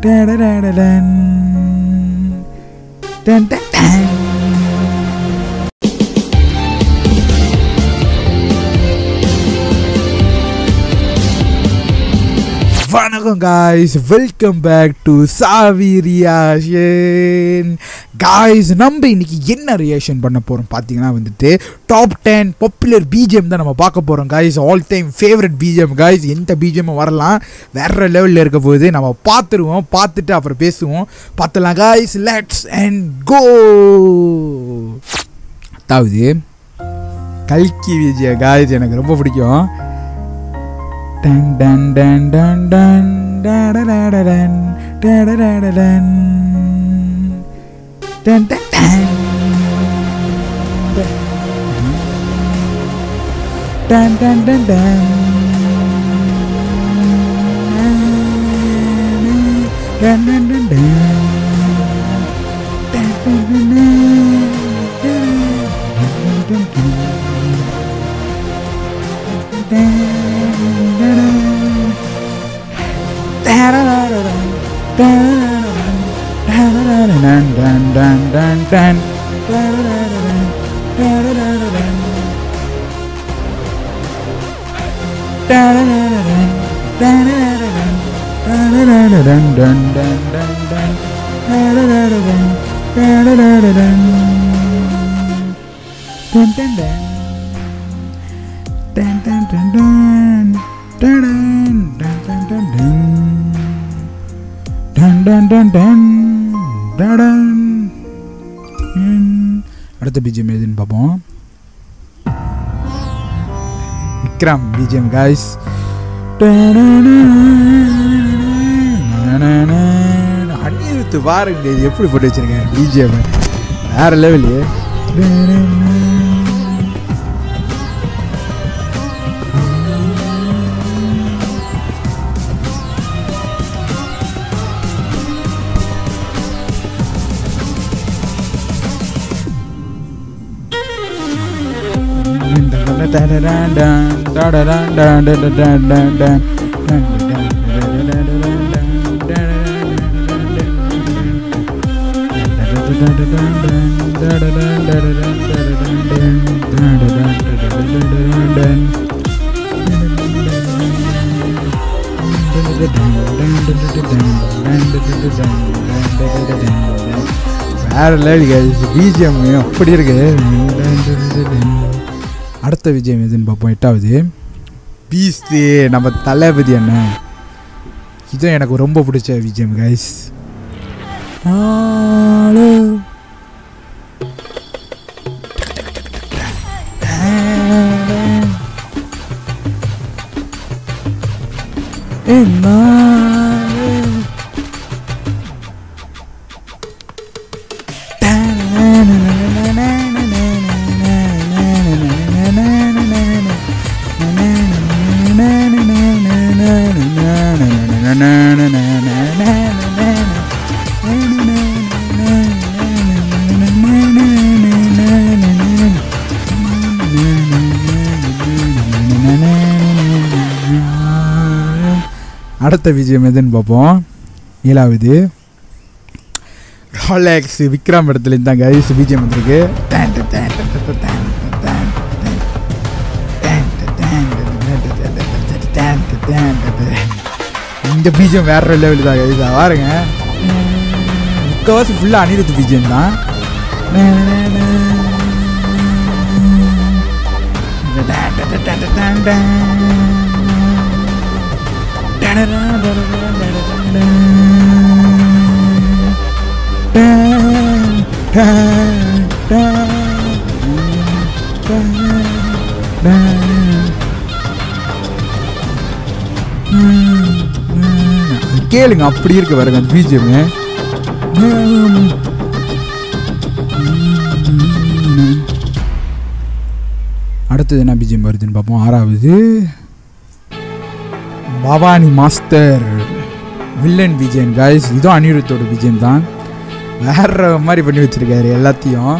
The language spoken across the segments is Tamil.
டடடடடன். டன் டன் டன். வணக்கம் guys welcome back to Saavi reaction guys நம்ம இன்னைக்கு என்ன ரியாக்ஷன் பண்ண போகிறோம் பார்த்தீங்கன்னா வந்துட்டு டாப் டென் பாப்புலர் பிஜிஎம் தான் நம்ம பார்க்க போகிறோம் guys all time favourite BGM guys எந்த பிஜிஎம் வரலாம் வேற லெவலில் இருக்க போகுது நம்ம பார்த்துருவோம் பார்த்துட்டு அப்புறம் பேசுவோம் பார்த்துலாம் காய்ஸ் லெட்ஸ் அண்ட் கோ அதாவது கல்கி விஜய காய்ஸ் எனக்கு ரொம்ப பிடிக்கும் Dun dun dun dun dun da da da da dun da da da da dun dun dun dun dun dun dun dun dun dun dun dun dun dun dun dun dun Dun dun dun. Dun dun dun dun. Dun dun dun dun dun dun. Dun dun dun dun. Dun dun. ம். அடுத்த பிஜிஎம் எதுன்னு பார்ப்போம் விக்ரம் பிஜிஎம் காய்ஸ் அனிருத்து பாருங்க இது எப்படி போட்டு வச்சிருக்கேன் பிஜிஎம் வேற லெவலு வேற லெவல் பிஜிஎம் அப்படி இருக்கு அடுத்த விஜயம் எதுன்னு பார்ப்போம் எட்டாவது பீஸ்து நம்ம தளபதி என்ன இதுவும் எனக்கு ரொம்ப பிடிச்ச விஜயம் கைஸ் அடுத்த விஜயம் எதுன்னு பார்ப்போம் ஏழாவது ராலெக்ஸ் விக்ரம் இடத்துல இருந்தாங்க கைஸ் விஜயம் வந்திருக்கு இந்த பீஜம் வேற லெவல் தான் கைஸ் பாருங்க முக்கவாசி ஃபுல்லாக அனிருத் பீஜம் தான் கேளுங்க அப்படி இருக்கு பாருங்க அந்த பிஜிஎம் அடுத்தது என்ன பிஜிஎம் வருதுன்னு பார்ப்போம் ஆறாவது Bhavani master villain Vijayan guys இதுவும் அனிருத்தோட விஜயன் தான் வேற மாதிரி பண்ணி வச்சிருக்காரு எல்லாத்தையும்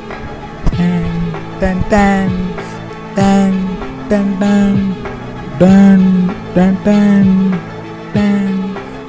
டன் டன் டன் டன் டன் டன் டன் டன் டன்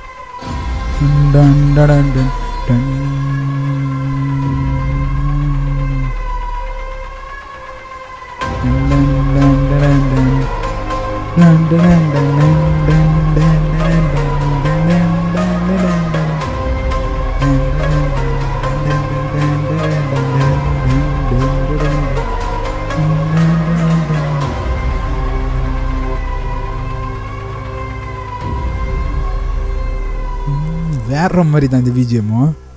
டன் டடன் டன் டன். டன் டன் டடன் டன். டன் டடன் டன் டன் டன் டன் டன் டன் டன் டன் டன் டன். வேற மாதிரி தான் இந்த பிஜிஎம்மும்